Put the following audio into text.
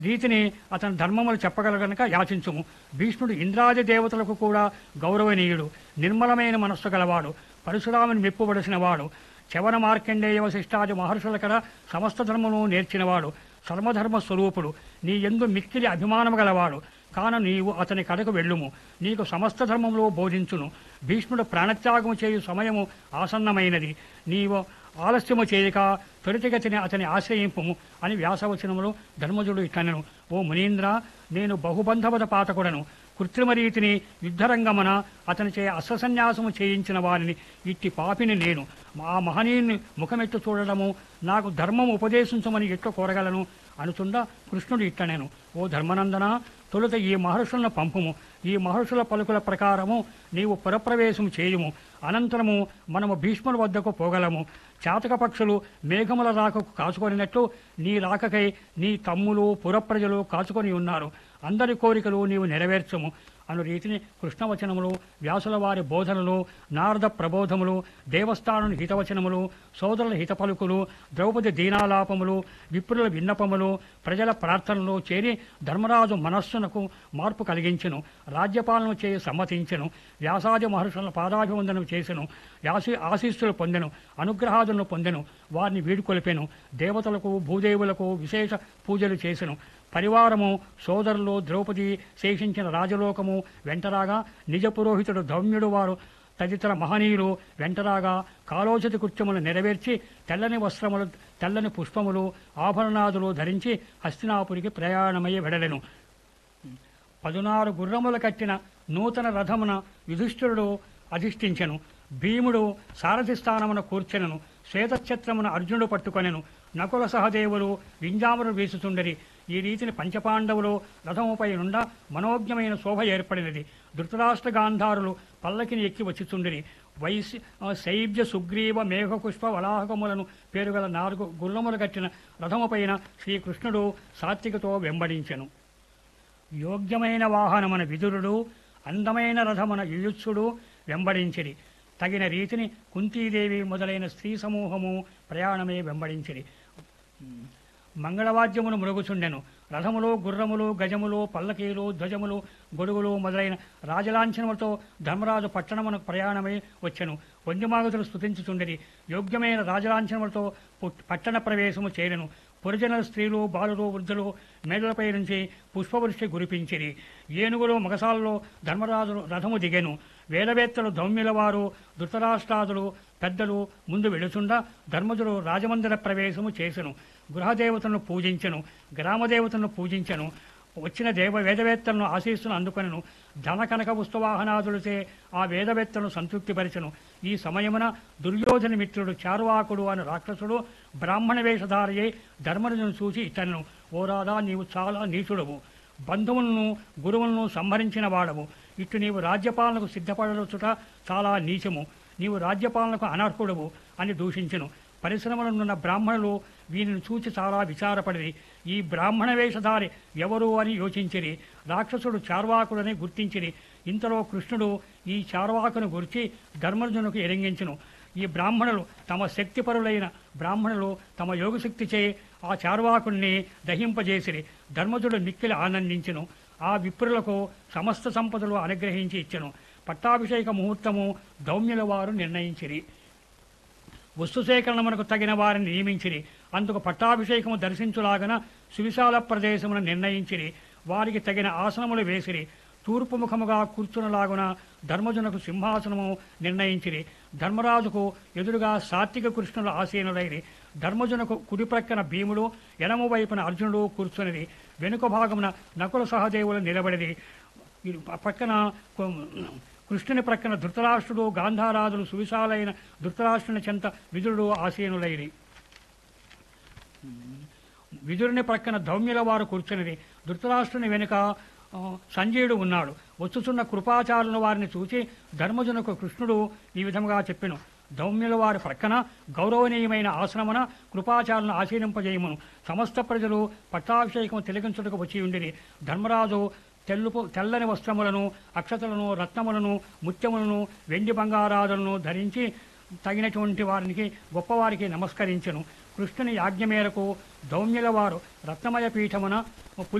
రీతిని అతని ధర్మములు చెప్పగలగనక యాచించుము భీష్ముడు ఇంద్రాది దేవతలకు కూడా గౌరవనీయుడు నిర్మలమైన మనస్సు గలవాడు పరశురాముని మెప్పుబడిసిన వాడు చవన మార్కండేయ వశిష్టాది మహర్షుల కడ సమస్త ధర్మము నేర్చినవాడు సర్వధర్మ స్వరూపుడు నీ ఎందు మిక్కిలి అభిమానము గలవాడు కాన నీవు అతని కడకు వెళ్ళుము నీకు సమస్త ధర్మములో బోధించును భీష్ముడు ప్రాణత్యాగము చేయు సమయము ఆసన్నమైనది నీవు ఆలస్యము చేయక త్వరితగతిని అతని ఆశ్రయింపుము అని వ్యాసవచనములో ధర్మజుడు ఇట్లనెను ఓ మునీంద్ర నేను బహుబంధవద పాతకుడను కృత్రిమ రీతిని యుద్ధరంగమున అతనిచే అస్త్రసన్యాసము చేయించిన వారిని ఇట్టి పాపిని నేను ఆ మహనీయుని ముఖమెట్టు చూడడము నాకు ధర్మము ఉపదేశించమని ఎట్లు కోరగలను అనుచుండా కృష్ణుడు ఇట్లనేను ఓ ధర్మనందన తొలుత ఈ మహర్షులను పంపుము ఈ మహర్షుల పలుకుల ప్రకారము నీవు పురప్రవేశం చేయుము అనంతరము మనము భీష్ముల వద్దకు పోగలము చాతక పక్షులు మేఘముల రాకకు కాచుకొనినట్టు నీ రాకకై నీ తమ్ములు పురప్రజలు కాచుకొని ఉన్నారు అందరి కోరికలు నీవు నెరవేర్చము అను రీతిని కృష్ణవచనములు వ్యాసుల వారి బోధనలు నారద ప్రబోధములు దేవస్థానం హితవచనములు సోదరుల హిత పలుకులు ద్రౌపది దీనాలాపములు విప్రుల విన్నపములు ప్రజల ప్రార్థనలు చేరి ధర్మరాజు మనస్సునకు మార్పు కలిగించెను రాజ్యపాలన చేయి సమ్మతించెను వ్యాసాది మహర్షుల పాదాభివందనం చేసెను యాసి ఆశీస్సులు పొందెను అనుగ్రహాదులను పొందెను వారిని వీడుకొలిపెను దేవతలకు భూదేవులకు విశేష పూజలు చేసెను పరివారము సోదరులు ద్రౌపది శేషించిన రాజలోకము వెంటరాగా నిజ పురోహితుడు ధౌమ్యుడు వారు తదితర మహనీయులు వెంటరాగా కాలోచిత కృత్యములు నెరవేర్చి తెల్లని వస్త్రములు తెల్లని పుష్పములు ఆభరణాదులు ధరించి హస్తినాపురికి ప్రయాణమయ్యి వెడలెను పదునారు గుర్రములు కట్టిన నూతన రథమున యుధిష్ఠిరుడు అధిష్ఠించెను భీముడు సారథి స్థానమున కూర్చెనను శ్వేతఛత్రమున అర్జునుడు పట్టుకొనెను నకుల సహదేవులు వింజాములు వీసుతుండరి ఈ రీతిని పంచపాండవులు రథముపై నుండా మనోజ్ఞమైన శోభ ఏర్పడినది ధృతరాష్ట్ర గాంధారులు పల్లకిని ఎక్కి వచ్చుచుండిరి వైశ్య శైబ్య సుగ్రీవ మేఘపుష్ప వలాహకములను పేరుగల నాలుగు గుర్రములు కట్టిన రథముపైన శ్రీకృష్ణుడు సాత్వికతో వెంబడించెను యోగ్యమైన వాహనమున విదురుడు అందమైన రథమున యుయుత్సుడు వెంబడించిరి తగిన రీతిని కుంతీదేవి మొదలైన స్త్రీ సమూహము ప్రయాణమే వెంబడించిరి మంగళవాద్యమును మృగుచుండెను రథములు గుర్రములు గజములు పల్లకీలు ధ్వజములు గొడుగులు మొదలైన రాజలాంఛనములతో ధర్మరాజు పట్టణమునకు ప్రయాణమై వచ్చెను వంద్యమాగతులు స్తుతించుచుండెరి యోగ్యమైన రాజలాంఛనములతో పుట్- పట్టణ ప్రవేశము చేరెను పురజన స్త్రీలు బాలురు వృద్ధులు మేడలపై నుంచి పుష్పవృష్టి గురిపించిరి ఏనుగులు మగసాలలో ధర్మరాజు రథము దిగెను వేదవేత్తలు దౌమ్యుల వారు ధృతరాష్ట్రాదులు పెద్దలు ముందు వెళుచుండా ధర్మజుడు రాజమందిర ప్రవేశము చేసెను గృహదేవతలను పూజించెను గ్రామదేవతలను పూజించెను వచ్చిన దేవ వేదవేత్తలను ఆశీస్సును అందుకొనెను ధన కనక పుస్తవాహనాదులచే ఆ వేదవేత్తలను సంతృప్తిపరిచెను ఈ సమయమున దుర్యోధన మిత్రుడు చార్వాకుడు అనే రాక్షసుడు బ్రాహ్మణ వేషధారయ్యై ధర్మరాజును చూసి ఇతను ఓ రాధా నీవు చాలా నీచుడవు బంధువులను గురువులను సంహరించిన వాడవు ఇటు నీవు రాజ్యపాలనకు సిద్ధపడచుట చాలా నీచము నీవు రాజ్యపాలనకు అనర్హుడవు అని దూషించెను పరిశ్రమలనున్న బ్రాహ్మణులు వీరిని చూచి చాలా విచారపడిరి ఈ బ్రాహ్మణ వేషధారి ఎవరు అని యోచించిరి రాక్షసుడు చార్వాకుడని గుర్తించిరి ఇంతలో కృష్ణుడు ఈ చార్వాకును గురించి ధర్మజునకు ఎరింగించును ఈ బ్రాహ్మణులు తమ శక్తిపరులైన బ్రాహ్మణులు తమ యోగశక్తిచే ఆ చార్వాకుణ్ణి దహింపజేసిరి ధర్మజుడు మిక్కిలి ఆనందించెను ఆ విప్రులకు సమస్త సంపదలు అనుగ్రహించి ఇచ్చెను పట్టాభిషేక ముహూర్తము దౌమ్యుల వారు నిర్ణయించిరి వస్తు సేకరణమునకు తగిన వారిని నియమించిరి అందుకు పట్టాభిషేకము దర్శించులాగన సువిశాల ప్రదేశమును నిర్ణయించిరి వారికి తగిన ఆసనములు వేసిరి తూర్పు ముఖముగా కూర్చునలాగున ధర్మజునకు సింహాసనము నిర్ణయించిరి ధర్మరాజుకు ఎదురుగా సాత్విక కృష్ణులు ఆసీనులైరి ధర్మజునకు కుడి ప్రక్కన భీముడు ఎడమ వైపున అర్జునుడు కూర్చునిది వెనుక భాగమున నకుల సహదేవులు నిలబడిరి ఈ పక్కన కొ- కృష్ణుని ప్రక్కన ధృతరాష్ట్రుడు గాంధారాదులు సువిశాలైన ధృతరాష్ట్రుని చెంత విదురుడు ఆసీనులైరి విదురుని ప్రక్కన దౌమ్యుల వారు కూర్చునిది ధృతరాష్ట్రుని వెనుక ఆ, సంజయుడు ఉన్నాడు వచ్చుచున్న కృపాచారుల వారిని చూచి ధర్మజునకు కృష్ణుడు ఈ విధముగా చెప్పెను దౌమ్యుల వారి ప్రక్కన గౌరవనీయమైన ఆశ్రమన కృపాచారులను ఆశీర్వింపజేయమును సమస్త ప్రజలు పట్టాభిషేకము తిలకించుటకు వచ్చి ఉండిరి ధర్మరాజు తెల్లుపు తెల్లని వస్త్రములను అక్షతలను రత్నములను ముత్యములను వెండి బంగారాదులను ధరించి తగినటువంటి వారికి గొప్పవారికి నమస్కరించెను కృష్ణుని యాజ్ఞ మేరకు దౌమ్యుల వారు రత్నమయ పీఠమున